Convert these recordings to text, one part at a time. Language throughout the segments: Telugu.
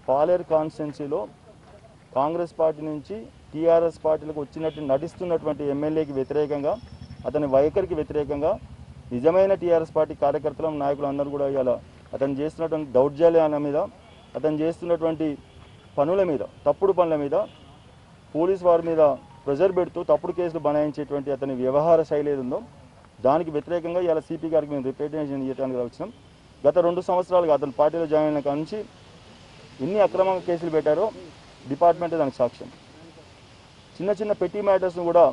పాలేరు కాన్స్టిట్యున్సీలో కాంగ్రెస్ పార్టీ నుంచి టీఆర్ఎస్ పార్టీలకు వచ్చినట్టు నటిస్తున్నటువంటి ఎమ్మెల్యేకి వ్యతిరేకంగా అతని వైఖరికి వ్యతిరేకంగా నిజమైన టీఆర్ఎస్ పార్టీ కార్యకర్తలు నాయకులు అందరూ కూడా ఇలా అతను చేస్తున్నటువంటి దౌర్జన్యాల మీద అతను చేస్తున్నటువంటి పనుల మీద తప్పుడు పనుల మీద పోలీస్ వారి మీద ప్రెజర్ పెడుతూ తప్పుడు కేసులు బనాయించేటువంటి అతని వ్యవహార శైలి ఏది ఉందో దానికి వ్యతిరేకంగా ఇలా సిపి గారికి మేము రిప్రజెంటేషన్ చేయడానికి వచ్చినాం గత రెండు సంవత్సరాలుగా అతను పార్టీలో జాయిన్ అయిన కాడ నుంచి ఎన్ని అక్రమ కేసులు పెట్టారో డిపార్ట్మెంటే దానికి సాక్ష్యం చిన్న చిన్న పెట్టి మ్యాటర్స్ను కూడా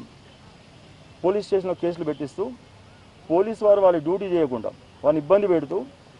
పోలీస్ స్టేషన్లో కేసులు పెట్టిస్తూ పోలీస్ వారు వాళ్ళ డ్యూటీ చేయకుండా వాళ్ళని ఇబ్బంది పెడుతూ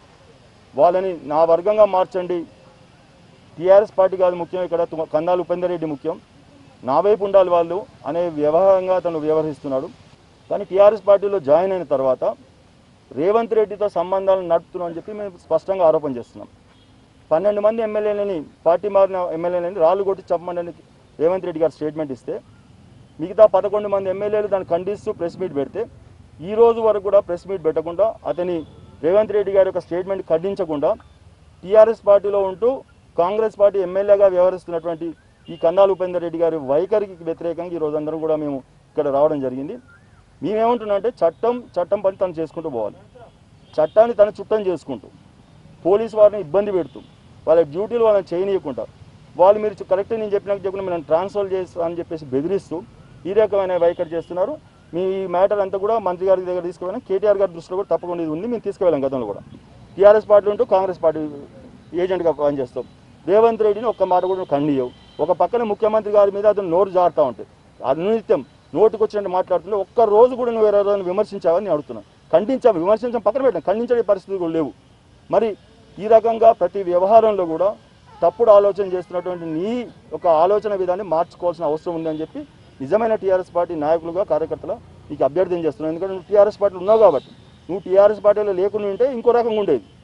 వాళ్ళని నా వర్గంగా మార్చండి టీఆర్ఎస్ పార్టీ కాదు ముఖ్యం ఇక్కడ తుమ- కందాలు ఉపేందర్ రెడ్డి ముఖ్యం నా వైపు ఉండాలి వాళ్ళు అనే వ్యవహారంగా అతను వ్యవహరిస్తున్నాడు కానీ టీఆర్ఎస్ పార్టీలో జాయిన్ అయిన తర్వాత రేవంత్ రెడ్డితో సంబంధాలను నడుపుతున్నాం అని చెప్పి మేము స్పష్టంగా ఆరోపణ చేస్తున్నాం పన్నెండు మంది ఎమ్మెల్యేలని పార్టీ మారిన ఎమ్మెల్యేలని రాళ్ళు కొట్టి చెప్పమని రేవంత్ రెడ్డి గారు స్టేట్మెంట్ ఇస్తే మిగతా పదకొండు మంది ఎమ్మెల్యేలు దాన్ని ఖండిస్తూ ప్రెస్ మీట్ పెడితే ఈ రోజు వరకు కూడా ప్రెస్ మీట్ పెట్టకుండా అతని రేవంత్ రెడ్డి గారి యొక్క స్టేట్మెంట్ ఖండించకుండా టీఆర్ఎస్ పార్టీలో ఉంటూ కాంగ్రెస్ పార్టీ ఎమ్మెల్యేగా వ్యవహరిస్తున్నటువంటి ఈ కందాలు ఉపేందర్ రెడ్డి గారి వైఖరికి వ్యతిరేకంగా ఈ రోజు అందరం కూడా మేము ఇక్కడ రావడం జరిగింది మేమేమంటున్నాం అంటే చట్టం చట్టం పని తను చేసుకుంటూ పోవాలి చట్టాన్ని తన చుట్టం చేసుకుంటూ పోలీసు వారిని ఇబ్బంది పెడుతూ వాళ్ళ డ్యూటీలు వాళ్ళని చేయనీయకుండా వాళ్ళు మీరు కరెక్ట్ నేను చెప్పినాక చెప్పిన మేము ట్రాన్స్ఫర్ చేస్తా అని చెప్పేసి బెదిరిస్తూ ఈ రకమైన వైఖరి చేస్తున్నారు మీ ఈ మ్యాటర్ అంతా కూడా మంత్రి గారి దగ్గర తీసుకువెళ్ళాం కేటీఆర్ గారి దృష్టిలో కూడా తప్పకుండా ఇది ఉంది మేము తీసుకువెళ్ళాం గతంలో కూడా టీఆర్ఎస్ పార్టీ ఉంటూ కాంగ్రెస్ పార్టీ ఏజెంట్గా పనిచేస్తాం రేవంత్ రెడ్డిని ఒక్క మాట కూడా ఖండియవు ఒక పక్కన ముఖ్యమంత్రి గారి మీద అతను నోరు జారుతూ ఉంటాయి అనునిత్యం నోటికి వచ్చినట్టు మాట్లాడుతుంటే ఒక్క రోజు కూడా నువ్వు ఎవరైనా విమర్శించావని నేను అడుగుతున్నాను ఖండించాము విమర్శించాం పక్కన పెట్టాం ఖండించే పరిస్థితులు కూడా లేవు మరి ఈ రకంగా ప్రతి వ్యవహారంలో కూడా తప్పుడు ఆలోచన చేస్తున్నటువంటి నీ ఒక ఆలోచన విధాన్ని మార్చుకోవాల్సిన అవసరం ఉందని చెప్పి నిజమైన టీఆర్ఎస్ పార్టీ నాయకులుగా కార్యకర్తలు నీకు అభ్యర్థన చేస్తున్నాను ఎందుకంటే నువ్వు టీఆర్ఎస్ పార్టీలో ఉన్నావు కాబట్టి నువ్వు టీఆర్ఎస్ పార్టీలో లేకుండా ఉంటే ఇంకో రకంగా ఉండేది